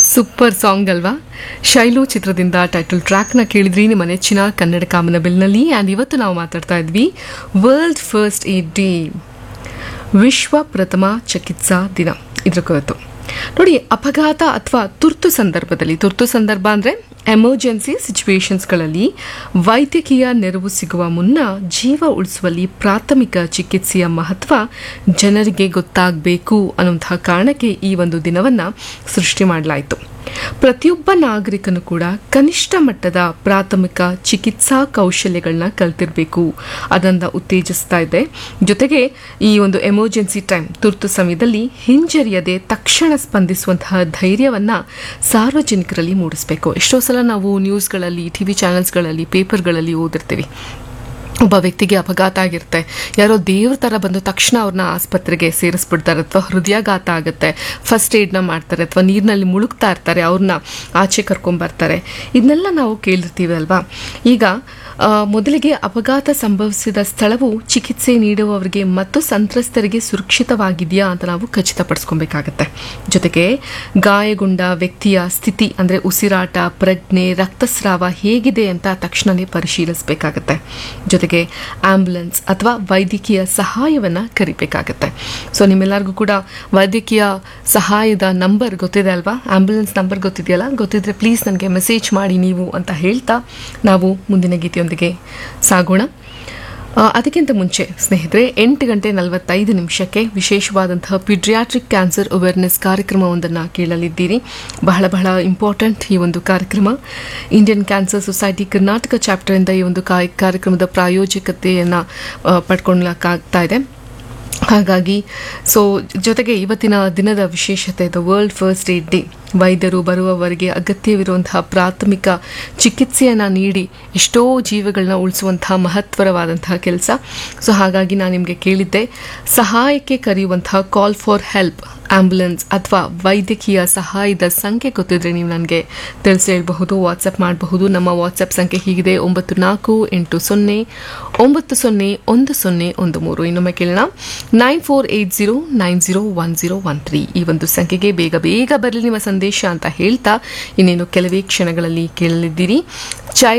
super song ಅಲ್ವಾ ಶೈಲು ಚಿತ್ರದಿಂದ title ಟ್ರ್ಯಾಕ್ನ ಕೇಳಿದ್ರಿ ನಿಮ್ಮ ನೆಚ್ಚಿನ ಕನ್ನಡ ಕಾಮನ ಬಿಲ್ನಲ್ಲಿ ಆ್ಯಂಡ್ ಇವತ್ತು ನಾವು ಮಾತಾಡ್ತಾ ಇದ್ವಿ ವರ್ಲ್ಡ್ ಫಸ್ಟ್ ಏಡ್ ಡೇ ವಿಶ್ವ ಪ್ರಥಮ ಚಿಕಿತ್ಸಾ ದಿನ ಇದ್ರ ಕುರಿತು ನೋಡಿ ಅಪಘಾತ ಅಥವಾ ತುರ್ತು ಸಂದರ್ಭದಲ್ಲಿ ತುರ್ತು ಸಂದರ್ಭ ಅಂದರೆ ಎಮರ್ಜೆನ್ಸಿ ಸಿಚುವೇಶನ್ಸ್ಗಳಲ್ಲಿ ವೈದ್ಯಕೀಯ ನೆರವು ಸಿಗುವ ಮುನ್ನ ಜೀವ ಉಳಿಸುವಲ್ಲಿ ಪ್ರಾಥಮಿಕ ಚಿಕಿತ್ಸೆಯ ಮಹತ್ವ ಜನರಿಗೆ ಗೊತ್ತಾಗಬೇಕು ಅನ್ನುವಂತಹ ಕಾರಣಕ್ಕೆ ಈ ಒಂದು ದಿನವನ್ನು ಸೃಷ್ಟಿ ಮಾಡಲಾಯಿತು ಪ್ರತಿಯೊಬ್ಬ ನಾಗರಿಕನು ಕೂಡ ಕನಿಷ್ಠ ಮಟ್ಟದ ಪ್ರಾಥಮಿಕ ಚಿಕಿತ್ಸಾ ಕೌಶಲ್ಯಗಳನ್ನ ಕಲ್ತಿರ್ಬೇಕು ಅದನ್ನ ಉತ್ತೇಜಿಸ್ತಾ ಇದೆ ಜೊತೆಗೆ ಈ ಒಂದು ಎಮರ್ಜೆನ್ಸಿ ಟೈಮ್ ತುರ್ತು ಸಮಯದಲ್ಲಿ ಹಿಂಜರಿಯದೆ ತಕ್ಷಣ ಸ್ಪಂದಿಸುವಂತಹ ಧೈರ್ಯವನ್ನ ಸಾರ್ವಜನಿಕರಲ್ಲಿ ಮೂಡಿಸಬೇಕು ಎಷ್ಟೋ ಸಲ ನಾವು ನ್ಯೂಸ್ಗಳಲ್ಲಿ ಟಿವಿ ಚಾನೆಲ್ಸ್ಗಳಲ್ಲಿ ಪೇಪರ್ಗಳಲ್ಲಿ ಓದಿರ್ತೀವಿ ಒಬ್ಬ ವ್ಯಕ್ತಿಗೆ ಅಪಘಾತ ಆಗಿರುತ್ತೆ ಯಾರೋ ದೇವ್ರ ಥರ ಬಂದು ತಕ್ಷಣ ಅವ್ರನ್ನ ಆಸ್ಪತ್ರೆಗೆ ಸೇರಿಸ್ಬಿಡ್ತಾರೆ ಅಥವಾ ಹೃದಯಾಘಾತ ಆಗುತ್ತೆ ಫಸ್ಟ್ ಏಡ್ನ ಮಾಡ್ತಾರೆ ಅಥವಾ ನೀರಿನಲ್ಲಿ ಮುಳುಗ್ತಾ ಇರ್ತಾರೆ ಅವ್ರನ್ನ ಆಚೆ ಕರ್ಕೊಂಬರ್ತಾರೆ ಇದನ್ನೆಲ್ಲ ನಾವು ಕೇಳಿರ್ತೀವಿ ಅಲ್ವಾ ಈಗ ಆ, ಮೊದಲಿಗೆ ಅಪಘಾತ ಸಂಭವಿಸಿದ ಸ್ಥಳವು ಚಿಕಿತ್ಸೆ ನೀಡುವವರಿಗೆ ಮತ್ತು ಸಂತ್ರಸ್ತರಿಗೆ ಸುರಕ್ಷಿತವಾಗಿದೆಯಾ ಅಂತ ನಾವು ಖಚಿತಪಡಿಸ್ಕೊಬೇಕಾಗತ್ತೆ ಜೊತೆಗೆ ಗಾಯಗೊಂಡ ವ್ಯಕ್ತಿಯ ಸ್ಥಿತಿ ಅಂದರೆ ಉಸಿರಾಟ ಪ್ರಜ್ಞೆ ರಕ್ತಸ್ರಾವ ಹೇಗಿದೆ ಅಂತ ತಕ್ಷಣವೇ ಪರಿಶೀಲಿಸಬೇಕಾಗತ್ತೆ ಜೊತೆಗೆ ಆಂಬ್ಯುಲೆನ್ಸ್ ಅಥವಾ ವೈದ್ಯಕೀಯ ಸಹಾಯವನ್ನು ಕರಿಬೇಕಾಗತ್ತೆ ಸೊ ನಿಮ್ಮೆಲ್ಲರಿಗೂ ಕೂಡ ವೈದ್ಯಕೀಯ ಸಹಾಯದ ನಂಬರ್ ಗೊತ್ತಿದೆ ಅಲ್ವಾ ಆಂಬ್ಯುಲೆನ್ಸ್ ನಂಬರ್ ಗೊತ್ತಿದೆಯಲ್ಲ ಗೊತ್ತಿದ್ರೆ ಪ್ಲೀಸ್ ನನಗೆ ಮೆಸೇಜ್ ಮಾಡಿ ನೀವು ಅಂತ ಹೇಳ್ತಾ ನಾವು ಮುಂದಿನ ಗೀತೆಯೊಂದಿಗೆ ಸಾಗೋಣ ಆ, ಅದಕ್ಕಿಂತ ಮುಂಚೆ ಸ್ನೇಹಿತರೆ ಎಂಟು ಗಂಟೆ ನಲವತ್ತೈದು ನಿಮಿಷಕ್ಕೆ ವಿಶೇಷವಾದಂತಹ ಪಿಡ್ರಿಯಾಟ್ರಿಕ್ ಕ್ಯಾನ್ಸರ್ ಅವೇರ್ನೆಸ್ ಕಾರ್ಯಕ್ರಮವೊಂದನ್ನು ಕೇಳಲಿದ್ದೀರಿ ಬಹಳ ಬಹಳ ಇಂಪಾರ್ಟೆಂಟ್ ಈ ಒಂದು ಕಾರ್ಯಕ್ರಮ ಇಂಡಿಯನ್ ಕ್ಯಾನ್ಸರ್ ಸೊಸೈಟಿ ಕರ್ನಾಟಕ ಚಾಪ್ಟರಿಂದ ಈ ಒಂದು ಕಾಯ್- ಕಾರ್ಯಕ್ರಮದ ಪ್ರಾಯೋಜಕತೆಯನ್ನು ಪಡ್ಕೊಳ್ಳಕ್ಕಾಗ್ತಾ ಇದೆ ಹಾಗಾಗಿ ಸೊ ಜೊತೆಗೆ ಇವತ್ತಿನ ದಿನದ ವಿಶೇಷತೆ the world first aid day ವೈದ್ಯರು ಬರುವವರೆಗೆ ಅಗತ್ಯವಿರುವಂತಹ ಪ್ರಾಥಮಿಕ ಚಿಕಿತ್ಸೆಯನ್ನು ನೀಡಿ ಎಷ್ಟೋ ಜೀವಗಳನ್ನ ಉಳಿಸುವಂತಹ ಮಹತ್ವರವಾದಂತಹ ಕೆಲಸ ಸೊ ಹಾಗಾಗಿ ನಾನು ನಿಮಗೆ ಕೇಳಿದ್ದೆ ಸಹಾಯಕ್ಕೆ ಕರೆಯುವಂತಹ ಕಾಲ್ ಫಾರ್ ಹೆಲ್ಪ್ ಆಂಬ್ಯುಲೆನ್ಸ್ ಅಥವಾ ವೈದ್ಯಕೀಯ ಸಹಾಯದ ಸಂಖ್ಯೆ ಗೊತ್ತಿದ್ರೆ ನೀವು ನನಗೆ ತಿಳಿಸಿ ಹೇಳಬಹುದು ವಾಟ್ಸಪ್ ಮಾಡಬಹುದು ನಮ್ಮ ವಾಟ್ಸಪ್ ಸಂಖ್ಯೆ ಹೀಗಿದೆ ಒಂಬತ್ತು ನಾಲ್ಕು ಎಂಟು ಸೊನ್ನೆ ಒಂಬತ್ತು ಸೊನ್ನೆ ಒಂದು ಸೊನ್ನೆ ಒಂದು ಮೂರು ಇನ್ನೊಮ್ಮೆ ಕೇಳೋಣ nine four eight zero nine zero one zero one three ಈ ಒಂದು ಸಂಖ್ಯೆಗೆ ಬೇಗ ಬೇಗ ಬರಲಿ ನಿಮ್ಮ ಸಂದೇಶ ಅಂತ ಹೇಳ್ತಾ ಇನ್ನೇನು ಕೆಲವೇ ಕ್ಷಣಗಳಲ್ಲಿ ಕೇಳಲಿದ್ದೀರಿ ಚೈ